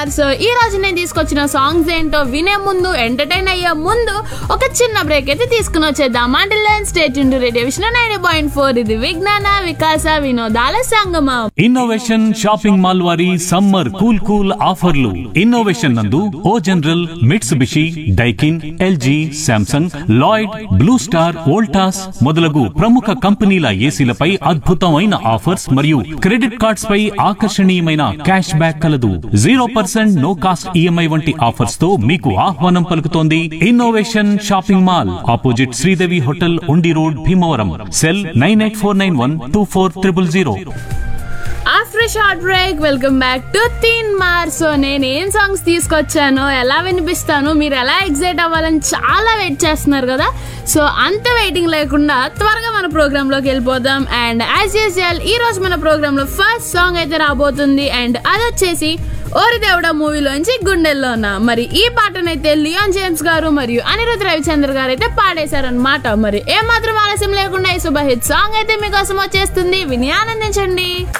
మార్ సో ఈ రోజు నేను తీసుకొచ్చిన సాంగ్స్ ఏంటో వినే ముందు ఎంటర్టైన్ అయ్యే ముందు ఒక చిన్న బ్రేక్ అయితే తీసుకుని వచ్చేద్దాం అంటిల్ స్టేట్ ఇంటూ రేడియో విషయం నైన్ పాయింట్ ఫోర్ ఇది విజ్ఞాన వికాస వినోదాల సంగమం ఇన్నోవేషన్ షాపింగ్ మాల్ వారి సమ్మర్ కూల్ కూల్ ఆఫర్లు ఇన్నోవేషన్ నందు O General Mitsubishi Daikin LG Samsung Lloyd blue star Voltas మొదలగు ప్రముఖ కంపెనీల ఏసీలపై అద్భుతమైన ఆఫర్స్ మరియు క్రెడిట్ కార్డ్స్ పై ఆకర్షణీయమైన క్యాష్ బ్యాక్ కలదు zero percent no cost EMI వంటి ఆఫర్స్ తో మీకు ఆహ్వానం పలుకుతోంది innovation shopping mall opposite Sridevi hotel Undi road Bhimavaram cell nine eight four nine one two four triple zero after short break welcome back to Teen Maar so నేను ఏం songs తీసుకొచ్చానో ఎలా వినిపిస్తాను మీరు ఎలా ఎగ్జైట్ అవ్వాలని చాలా వెయిట్ చేస్తున్నారు కదా సో అంత వెయిటింగ్ లేకుండా త్వరగా మన ప్రోగ్రామ్ లోకి వెళ్ళిపోదాం అండ్ యాజ్ యూజువల్ ఈ రోజు మన ప్రోగ్రామ్ లో ఫస్ట్ సాంగ్ అయితే రాబోతుంది అండ్ అది వచ్చేసి ఓరి దేవుడ మూవీలోంచి గుండెల్లో ఉన్న మరి ఈ పాటనైతే లియోన్ జేమ్స్ గారు మరియు అనిరుద్ రవిచంద్ర గారు అయితే పాడేశారనమాట మరి ఏ మాత్రం ఆలస్యం లేకుండా ఈ శుభ హిట్ సాంగ్ అయితే మీకోసం వచ్చేస్తుంది విని ఆనందించండి